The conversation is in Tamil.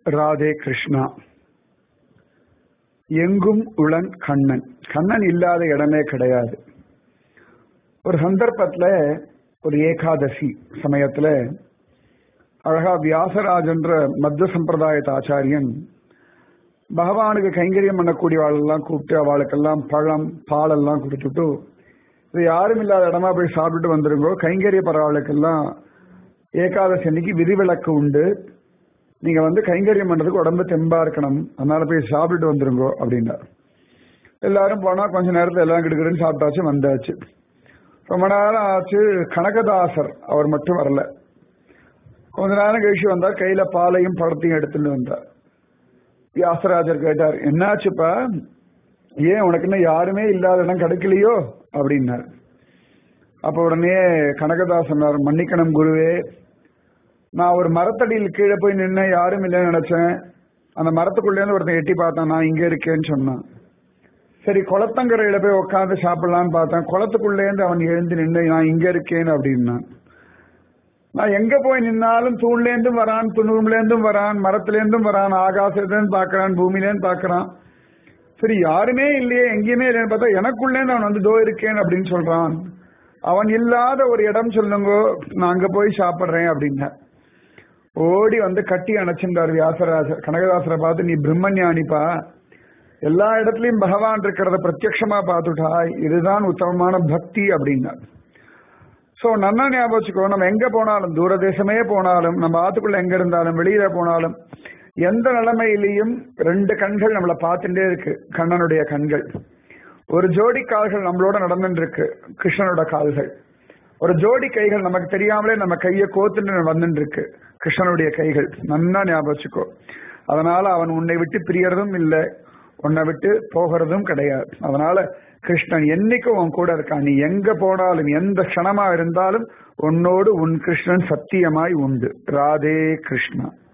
ராதே கிருஷ்ணா எங்கும் உளன் கண்ணன் கண்ணன் இல்லாத இடமே கிடையாது ஒரு சந்தர்ப்பத்துல ஒரு ஏகாதசி சமயத்துல அழகா வியாசராஜன்ற மத்திய சம்பிரதாயத்த ஆச்சாரியன் பகவானுக்கு கைங்கரியம் பண்ணக்கூடிய ஆளெல்லாம் கூப்பிட்டு அவளுக்கெல்லாம் பழம் பாலெல்லாம் கொடுத்துட்டு இது யாரும் இல்லாத இடமா போய் சாப்பிட்டுட்டு வந்துருங்கோ கைங்கரிய பரவாளுக்கெல்லாம் ஏகாதசி அன்னைக்கு விதிவிலக்கு உண்டு நீங்க வந்து கைங்கரியம் பண்றதுக்கு உடம்பு தெம்பா இருக்கணும் அதனால போய் சாப்பிட்டுட்டு வந்துருங்கோ அப்படின்னார் எல்லாரும் போனா கொஞ்ச நேரத்துல எல்லாம் கிடுக்கிடுன்னு சாப்பிட்டாச்சு வந்தாச்சு ரொம்ப நேரம் ஆச்சு கனகதாசர் அவர் மட்டும் வரல கொஞ்ச நேரம் கழிச்சு வந்தார் கையில பாலையும் பழத்தையும் எடுத்துட்டு வந்தார் வியாசராஜர் கேட்டார் என்னாச்சுப்பா ஏன் உனக்கு இன்னும் யாருமே இல்லாத இடம் கிடைக்கலையோ அப்படின்னார் அப்ப உடனே கனகதாசன் மன்னிக்கணும் குருவே நான் ஒரு மரத்தடியில் கீழே போய் நின்று யாரும் இல்லைன்னு நினைச்சேன் அந்த மரத்துக்குள்ளேருந்து ஒருத்தன் எட்டி பார்த்தான் நான் இங்க இருக்கேன்னு சொன்னான் சரி குளத்தங்கரையில போய் உட்காந்து சாப்பிடலான்னு பார்த்தேன் குளத்துக்குள்ளேருந்து அவன் எழுந்து நின்று நான் இங்க இருக்கேன் அப்படின்னான் நான் எங்க போய் நின்னாலும் தூண்லேருந்தும் வரான் துணுவுலேருந்தும் வரான் மரத்திலேருந்தும் வரான் ஆகாசத்துலேருந்து பார்க்கறான் பூமியிலேருந்து பார்க்கறான் சரி யாருமே இல்லையே எங்கேயுமே இல்லைன்னு பார்த்தா எனக்குள்ளேருந்து அவன் வந்து தோ இருக்கேன் அப்படின்னு சொல்றான் அவன் இல்லாத ஒரு இடம் சொல்லுங்க நான் அங்க போய் சாப்பிடுறேன் அப்படின்னா ஓடி வந்து கட்டி அணைச்சிருந்தார் வியாசராஜர் கனகதாசரை பார்த்து நீ பிரம்மஞானிப்பா எல்லா இடத்துலயும் பகவான் இருக்கிறத பிரத்யட்சமா பார்த்துட்டாய் இதுதான் உத்தமமான பக்தி அப்படின்னார் சோ நன்னா ஞாபகம் வச்சுக்கோ நம்ம எங்க போனாலும் தூர தேசமே போனாலும் நம்ம ஆத்துக்குள்ள எங்க இருந்தாலும் வெளியில போனாலும் எந்த நிலைமையிலையும் ரெண்டு கண்கள் நம்மளை பார்த்துட்டே இருக்கு கண்ணனுடைய கண்கள் ஒரு ஜோடி கால்கள் நம்மளோட நடந்துட்டு இருக்கு கிருஷ்ணனோட கால்கள் ஒரு ஜோடி கைகள் நமக்கு தெரியாமலே நம்ம கையை கோத்துட்டு வந்துட்டு இருக்கு கிருஷ்ணனுடைய கைகள் நன்னா ஞாபகம் வச்சுக்கோ அதனால அவன் உன்னை விட்டு பிரியறதும் இல்லை உன்னை விட்டு போகிறதும் கிடையாது அதனால கிருஷ்ணன் என்னைக்கும் உன் கூட இருக்கான் நீ எங்க போனாலும் எந்த க்ஷணமா இருந்தாலும் உன்னோடு உன் கிருஷ்ணன் சத்தியமாய் உண்டு ராதே கிருஷ்ணா